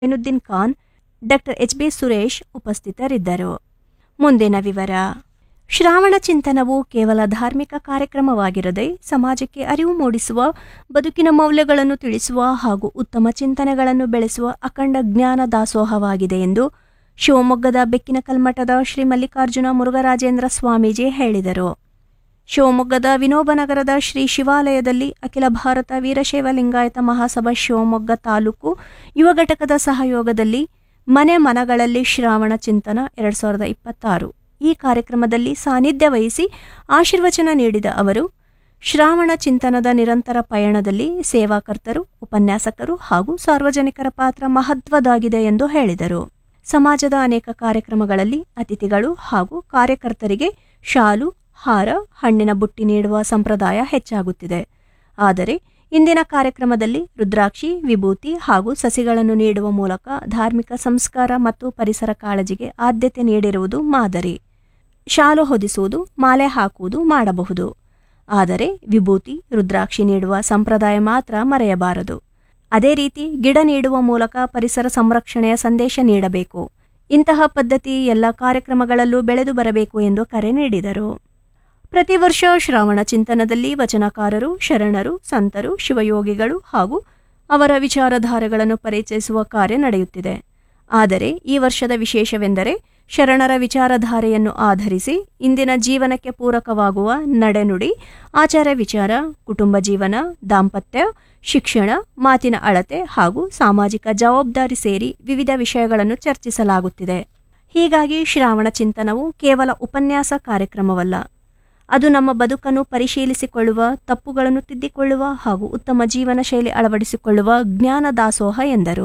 ಜೈನುದ್ದೀನ್ Khan doctor H B Suresh ಉಪಸ್ಥಿತರಿದ್ದರು ಮುಂದಿನ ವಿವರ ಶ್ರಾವಣ ಚಿಂತನವು ಕೇವಲ ಧಾರ್ಮಿಕ ಕಾರ್ಯಕ್ರಮವಾಗಿರದೆ ಸಮಾಜಕ್ಕೆ ಅರಿವು ಮೂಡಿಸುವ ಬದುಕಿನ ಮೌಲ್ಯಗಳನ್ನು ತಿಳಿಸುವ ಹಾಗೂ ಉತ್ತಮ ಚಿಂತನೆಗಳನ್ನು ಬೆಳೆಸುವ ಅಖಂಡ ಜ್ಞಾನ ದಾಸೋಹವಾಗಿದೆ ಎಂದು ಶಿವಮೊಗ್ಗದ ಬೆಕ್ಕಿನ ಕಲ್ಮಠದ ಶ್ರೀ ಮಲ್ಲಿಕಾರ್ಜುನ ಮುರುಘರಾಜೇಂದ್ರ ಸ್ವಾಮೀಜಿ ಹೇಳಿದರು ಶಿವಮೊಗ್ಗದ ವಿನೋಬನಗರದ ಶ್ರೀ ಶಿವಾಲಯದಲ್ಲಿ ಅಖಿಲ ಭಾರತ ವೀರಶೈವ ಲಿಂಗಾಯತ ಮಹಾಸಭಾ ಶಿವಮೊಗ್ಗ ತಾಲೂಕು ಯುವ ಘಟಕದ ಸಹಯೋಗದಲ್ಲಿ ಮನೆ ಮನಗಳಲ್ಲಿ ಶ್ರಾವಣ ಚಿಂತನ ಎರಡ್ ಸಾವಿರದ ಇಪ್ಪತ್ತಾರು ಈ ಕಾರ್ಯಕ್ರಮದಲ್ಲಿ ಸಾನ್ನಿಧ್ಯ ವಹಿಸಿ ಆಶೀರ್ವಚನ ನೀಡಿದ ಅವರು ಶ್ರಾವಣ ಚಿಂತನದ ನಿರಂತರ ಪಯಣದಲ್ಲಿ ಸೇವಾಕರ್ತರು ಉಪನ್ಯಾಸಕರು ಹಾಗೂ ಸಾರ್ವಜನಿಕರ ಪಾತ್ರ ಮಹತ್ವದಾಗಿದೆ ಎಂದು ಹೇಳಿದರು ಸಮಾಜದ ಅನೇಕ ಕಾರ್ಯಕ್ರಮಗಳಲ್ಲಿ ಅತಿಥಿಗಳು ಹಾಗೂ ಕಾರ್ಯಕರ್ತರಿಗೆ ಶಾಲು ಹಾರ ಹಣ್ಣಿನ ಬುಟ್ಟಿ ನೀಡುವ ಸಂಪ್ರದಾಯ ಹೆಚ್ಚಾಗುತ್ತಿದೆ ಆದರೆ ಇಂದಿನ ಕಾರ್ಯಕ್ರಮದಲ್ಲಿ ರುದ್ರಾಕ್ಷಿ ವಿಭೂತಿ ಹಾಗೂ ಸಸಿಗಳನ್ನು ನೀಡುವ ಮೂಲಕ ಧಾರ್ಮಿಕ ಸಂಸ್ಕಾರ ಮತ್ತು ಪರಿಸರ ಕಾಳಜಿಗೆ ಆದ್ಯತೆ ನೀಡಿರುವುದು ಮಾದರಿ ಶಾಲು ಹೊದಿಸುವುದು ಮಾಲೆ ಹಾಕುವುದು ಮಾಡಬಹುದು ಆದರೆ ವಿಭೂತಿ ರುದ್ರಾಕ್ಷಿ ನೀಡುವ ಸಂಪ್ರದಾಯ ಮಾತ್ರ ಮರೆಯಬಾರದು ಅದೇ ರೀತಿ ಗಿಡ ನೀಡುವ ಮೂಲಕ ಪರಿಸರ ಸಂರಕ್ಷಣೆಯ ಸಂದೇಶ ನೀಡಬೇಕು ಇಂತಹ ಪದ್ಧತಿ ಎಲ್ಲ ಕಾರ್ಯಕ್ರಮಗಳಲ್ಲೂ ಬೆಳೆದು ಬರಬೇಕು ಎಂದು ಕರೆ ನೀಡಿದರು ಪ್ರತಿ ವರ್ಷ ಶ್ರಾವಣ ಚಿಂತನದಲ್ಲಿ ವಚನಕಾರರು ಶರಣರು ಸಂತರು ಶಿವಯೋಗಿಗಳು ಹಾಗೂ ಅವರ ವಿಚಾರಧಾರೆಗಳನ್ನು ಪರಿಚಯಿಸುವ ಕಾರ್ಯ ನಡೆಯುತ್ತಿದೆ ಆದರೆ ಈ ವರ್ಷದ ವಿಶೇಷವೆಂದರೆ ಶರಣರ ವಿಚಾರಧಾರೆಯನ್ನು ಆಧರಿಸಿ ಇಂದಿನ ಜೀವನಕ್ಕೆ ಪೂರಕವಾಗುವ ನಡೆನುಡಿ ಆಚಾರ ವಿಚಾರ ಕುಟುಂಬ ಜೀವನ ದಾಂಪತ್ಯ ಶಿಕ್ಷಣ ಮಾತಿನ ಅಳತೆ ಹಾಗೂ ಸಾಮಾಜಿಕ ಜವಾಬ್ದಾರಿ ಸೇರಿ ವಿವಿಧ ವಿಷಯಗಳನ್ನು ಚರ್ಚಿಸಲಾಗುತ್ತಿದೆ ಹೀಗಾಗಿ ಶ್ರಾವಣ ಚಿಂತನವು ಕೇವಲ ಉಪನ್ಯಾಸ ಕಾರ್ಯಕ್ರಮವಲ್ಲ ಅದು ನಮ್ಮ ಬದುಕನ್ನು ಪರಿಶೀಲಿಸಿಕೊಳ್ಳುವ ತಪ್ಪುಗಳನ್ನು ತಿದ್ದಿಕೊಳ್ಳುವ ಹಾಗೂ ಉತ್ತಮ ಜೀವನ ಶೈಲಿ ಅಳವಡಿಸಿಕೊಳ್ಳುವ ಜ್ಞಾನ ದಾಸೋಹ ಎಂದರು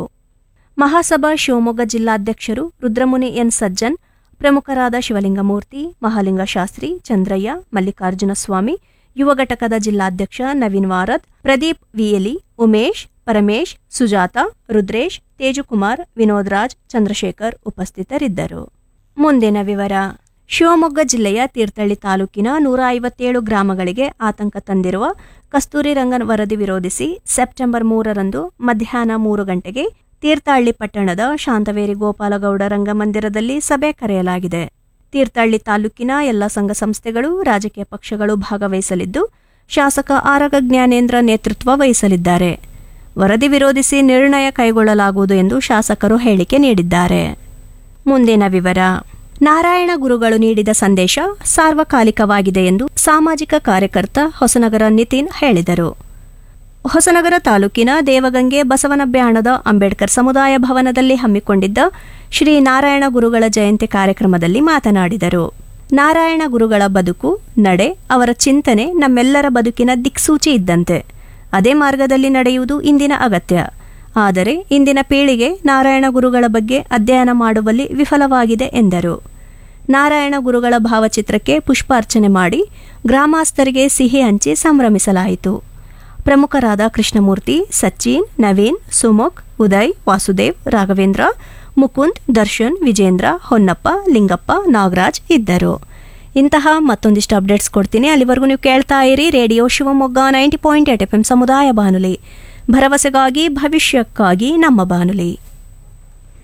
ಮಹಾಸಭಾ ಶಿವಮೊಗ್ಗ ಜಿಲ್ಲಾಧ್ಯಕ್ಷರು ರುದ್ರಮುನಿ ಎನ್ ಸಜ್ಜನ್ ಪ್ರಮುಖರಾದ ಶಿವಲಿಂಗಮೂರ್ತಿ ಮಹಾಲಿಂಗ ಶಾಸ್ತ್ರಿ ಚಂದ್ರಯ್ಯ ಮಲ್ಲಿಕಾರ್ಜುನ ಸ್ವಾಮಿ ಯುವ ಘಟಕದ ಜಿಲ್ಲಾಧ್ಯಕ್ಷ ನವೀನ್ ವಾರದ್ ಪ್ರದೀಪ್ ವಿಯಲಿ ಉಮೇಶ್ ಪರಮೇಶ್ ಸುಜಾತ ರುದ್ರೇಶ್ ತೇಜುಕುಮಾರ್ ವಿನೋದ್ ರಾಜ್ ಚಂದ್ರಶೇಖರ್ ಉಪಸ್ಥಿತರಿದ್ದರು ಮುಂದಿನ ವಿವರ ಶಿವಮೊಗ್ಗ ಜಿಲ್ಲೆಯ ತೀರ್ಥಹಳ್ಳಿ ತಾಲೂಕಿನ ನೂರ ಐವತ್ತೇಳು ಗ್ರಾಮಗಳಿಗೆ ಆತಂಕ ತಂದಿರುವ ಕಸ್ತೂರಿ ರಂಗನ್ ವರದಿ ವಿರೋಧಿಸಿ ಸೆಪ್ಟೆಂಬರ್ ಮೂರರಂದು ಮಧ್ಯಾಹ್ನ ಮೂರು ಗಂಟೆಗೆ ತೀರ್ಥಹಳ್ಳಿ ಪಟ್ಟಣದ ಶಾಂತವೇರಿ ಗೋಪಾಲಗೌಡ ರಂಗಮಂದಿರದಲ್ಲಿ ಸಭೆ ಕರೆಯಲಾಗಿದೆ ತೀರ್ಥಹಳ್ಳಿ ತಾಲೂಕಿನ ಎಲ್ಲ ಸಂಘ ಸಂಸ್ಥೆಗಳು ರಾಜಕೀಯ ಪಕ್ಷಗಳು ಭಾಗವಹಿಸಲಿದ್ದು ಶಾಸಕ ಆರಗ ಜ್ಞಾನೇಂದ್ರ ನೇತೃತ್ವ ವಹಿಸಲಿದ್ದಾರೆ ವರದಿ ವಿರೋಧಿಸಿ ನಿರ್ಣಯ ಕೈಗೊಳ್ಳಲಾಗುವುದು ಎಂದು ಶಾಸಕರು ಹೇಳಿಕೆ ನೀಡಿದ್ದಾರೆ ಮುಂದಿನ ವಿವರ ನಾರಾಯಣ ಗುರುಗಳು ನೀಡಿದ ಸಂದೇಶ ಸಾರ್ವಕಾಲಿಕವಾಗಿದೆ ಎಂದು ಸಾಮಾಜಿಕ ಕಾರ್ಯಕರ್ತ ಹೊಸನಗರ ನಿತಿನ್ ಹೇಳಿದರು ಹೊಸನಗರ ತಾಲೂಕಿನ ದೇವಗಂಗೆ ಬಸವನಬ್ಯಾಣದ ಅಂಬೇಡ್ಕರ್ ಸಮುದಾಯ ಭವನದಲ್ಲಿ ಹಮ್ಮಿಕೊಂಡಿದ್ದ ಶ್ರೀ ನಾರಾಯಣ ಗುರುಗಳ ಜಯಂತಿ ಕಾರ್ಯಕ್ರಮದಲ್ಲಿ ಮಾತನಾಡಿದರು ನಾರಾಯಣ ಗುರುಗಳ ಬದುಕು ನಡೆ ಅವರ ಚಿಂತನೆ ನಮ್ಮೆಲ್ಲರ ಬದುಕಿನ ದಿಕ್ಸೂಚಿ ಇದ್ದಂತೆ ಅದೇ ಮಾರ್ಗದಲ್ಲಿ ನಡೆಯುವುದು ಇಂದಿನ ಅಗತ್ಯ ಆದರೆ ಇಂದಿನ ಪೀಳಿಗೆ ನಾರಾಯಣ ಗುರುಗಳ ಬಗ್ಗೆ ಅಧ್ಯಯನ ಮಾಡುವಲ್ಲಿ ವಿಫಲವಾಗಿದೆ ಎಂದರು ನಾರಾಯಣ ಗುರುಗಳ ಭಾವಚಿತ್ರಕ್ಕೆ ಪುಷ್ಪಾರ್ಚನೆ ಮಾಡಿ ಗ್ರಾಮಸ್ಥರಿಗೆ ಸಿಹಿ ಹಂಚಿ ಸಂಭ್ರಮಿಸಲಾಯಿತು ಪ್ರಮುಖರಾದ ಕೃಷ್ಣಮೂರ್ತಿ ಸಚಿನ್ ನವೀನ್ ಸುಮುಖ್ ಉದಯ್ ವಾಸುದೇವ್ ರಾಘವೇಂದ್ರ ಮುಕುಂದ್ ದರ್ಶನ್ ವಿಜೇಂದ್ರ ಹೊನ್ನಪ್ಪ ಲಿಂಗಪ್ಪ ನಾಗರಾಜ್ ಇದ್ದರು ಇಂತಹ ಮತ್ತೊಂದಿಷ್ಟು ಅಪ್ಡೇಟ್ಸ್ ಕೊಡ್ತೀನಿ ಅಲ್ಲಿವರೆಗೂ ನೀವು ಕೇಳ್ತಾ ಇರಿ radio Shivamogga ninety point eight F M ಸಮುದಾಯ ಬಾನುಲಿ ಭರವಸೆಗಾಗಿ ಭವಿಷ್ಯಕ್ಕಾಗಿ ನಮ್ಮ ಬಾನುಲಿ